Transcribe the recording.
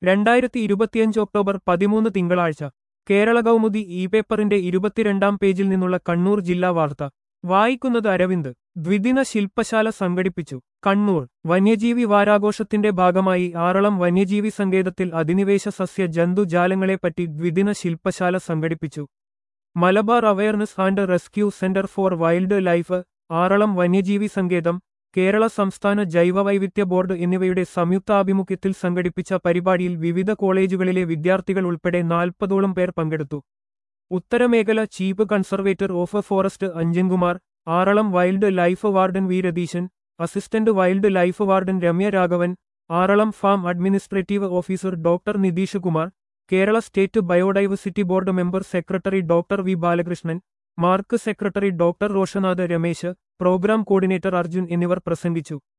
രണ്ടായിരത്തി ഇരുപത്തിയഞ്ച് ഒക്ടോബർ പതിമൂന്ന് തിങ്കളാഴ്ച കേരള കൗമുദി ഇ പേപ്പറിന്റെ ഇരുപത്തിരണ്ടാം പേജിൽ നിന്നുള്ള കണ്ണൂർ ജില്ലാ വാർത്ത വായിക്കുന്നത് അരവിന്ദ് ദ്വിദിന ശില്പശാല സംഘടിപ്പിച്ചു കണ്ണൂർ വന്യജീവി വാരാഘോഷത്തിന്റെ ഭാഗമായി ആറളം വന്യജീവി സങ്കേതത്തിൽ അധിനിവേശ സസ്യ ജന്തുജാലങ്ങളെപ്പറ്റി ദ്വിദിന ശില്പശാല സംഘടിപ്പിച്ചു Malabar awareness and rescue centre for wild life Aralam വന്യജീവി സങ്കേതം കേരള സംസ്ഥാന ജൈവവൈവിധ്യ ബോർഡ് എന്നിവയുടെ സംയുക്താഭിമുഖ്യത്തിൽ സംഘടിപ്പിച്ച പരിപാടിയിൽ വിവിധ കോളേജുകളിലെ വിദ്യാർത്ഥികൾ ഉൾപ്പെടെ നാൽപ്പതോളം പേർ പങ്കെടുത്തു ഉത്തരമേഖല chief conservator of forest Anjankumar Aralam wild life warden V Ratheeshan assistant wild life warden Ramya Raghavan Aralam farm administrative officer doctor Nitish Kumar Kerala state biodiversity board member secretary doctor V Balakrishnan MARC secretary doctor Roshnath Ramesh programme coordinator Arjun എന്നിവർ പ്രസംഗിച്ചു